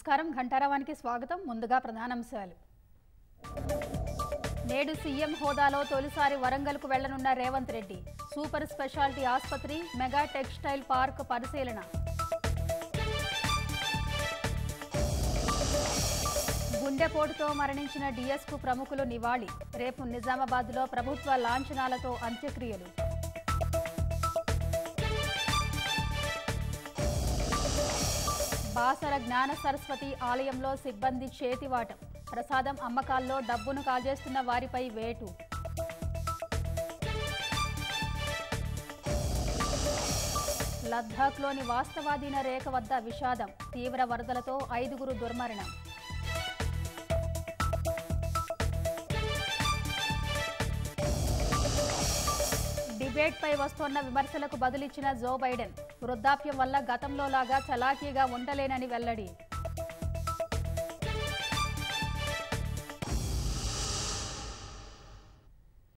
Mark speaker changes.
Speaker 1: నమస్కారం ఘంటారావానికి స్వాగతం ముందుగా ప్రధానాంశాలు నేడు సీఎం హోదాలో తొలిసారి వరంగల్కు వెళ్లనున్న రేవంత్ రెడ్డి సూపర్ స్పెషాలిటీ ఆసుపత్రి మెగా టెక్స్టైల్ పార్క్ పరిశీలన గుండెపోటుతో మరణించిన డిఎస్కు ప్రముఖులు నివాళి రేపు నిజామాబాద్లో ప్రభుత్వ లాంఛనాలతో అంత్యక్రియలు బాసర జ్ఞాన సరస్వతి ఆలయంలో సిబ్బంది చేతివాటం ప్రసాదం అమ్మకాల్లో డబ్బును కాజేస్తున్న వారిపై వేటు లద్దాఖ్లోని వాస్తవాధీన రేఖ వద్ద విషాదం తీవ్ర వరదలతో ఐదుగురు దుర్మరణం డిబేట్పై వస్తోన్న విమర్శలకు బదులిచ్చిన జో బైడెన్ వృద్ధాప్యం వల్ల గతంలో లాగా చలాకీగా ఉండలేనని వెల్లడి